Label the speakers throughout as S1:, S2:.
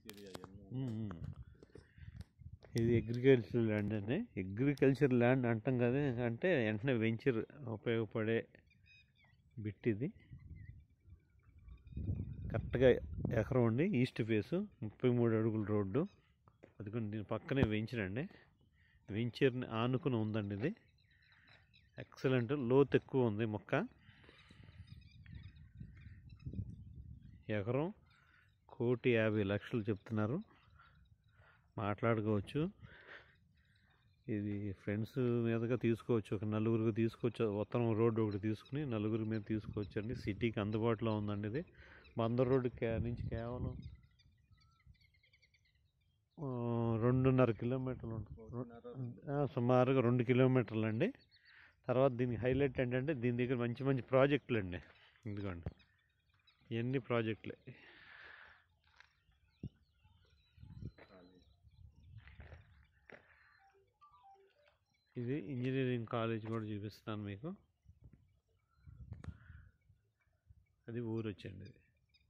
S1: Area ఇవన్నీ
S2: um, um. ఇది agriculture land అండి అగ్రికల్చర్ ల్యాండ్ అంటాం కదా అంటే వెంటనే వెంచర్ ఉపయోగపడే బిట్ ఇది కరెక్ట్గా ఎకరం అండి ఈస్ట్ ఫేసు ముప్పై మూడు అడుగుల రోడ్డు అది కొన్ని దీని పక్కనే వెంచర్ అండి వెంచర్ని ఆనుకుని ఉందండి ఇది ఎక్సలెంట్ లోతు ఎక్కువ ఉంది మొక్క ఎకరం కోటి యాభై లక్షలు చెప్తున్నారు మాట్లాడుకోవచ్చు ఇది ఫ్రెండ్స్ మీదగా తీసుకోవచ్చు ఒక నలుగురికి తీసుకోవచ్చు ఉత్తరం రోడ్డు ఒకటి తీసుకుని నలుగురి మీద తీసుకోవచ్చు అండి సిటీకి అందుబాటులో ఉందండి ఇది బందర్ రోడ్డు కే నుంచి కేవలం ఆ, రెండున్నర కిలోమీటర్లు ఉంటుంది ఆ, సుమారుగా రెండు కిలోమీటర్లు అండి తర్వాత దీనికి హైలైట్ ఏంటంటే దీని దగ్గర మంచి మంచి ప్రాజెక్టులు అండి ఇదిగోండి ఇవన్నీ ప్రాజెక్టులే ఇది ఇంజనీరింగ్ కాలేజ్ కూడా చూపిస్తాను మీకు అది ఊరు వచ్చండి ఇది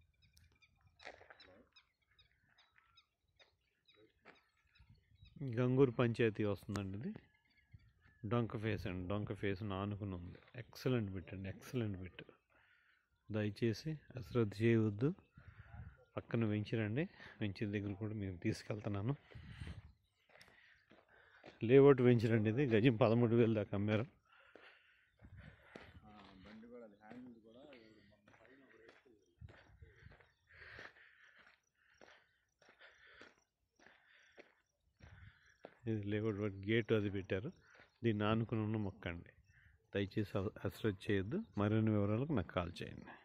S2: గంగూరు పంచాయతీ వస్తుందండి ఇది డొంక ఫేస్ అండి డొంక ఫేస్ ఆనుకుని ఉంది ఎక్సలెంట్ బిట్ అండి ఎక్సలెంట్ బిట్ దయచేసి అశ్రద్ధ చేయవద్దు పక్కన వెంచరండి వెంచర్ దగ్గర కూడా మేము తీసుకెళ్తున్నాను లేఅవుట్ వెంచరండి ఇది గజం పదమూడు వేలు దాకా అమ్మారు
S1: ఆ, బండి కూడా అది హ్యాండిల్ కూడా ఎవరు మొన్న పైన ఒకడు వేసి
S2: ఇది లేఅవుట్ గేట్ అది పెట్టారు దీన్ని ఆనుకుని ఉన్న మొక్క అండి దయచేసి అశ్రద్ధ చేయొద్దు మరిన్ని వివరాలకు నాకు కాల్ చేయండి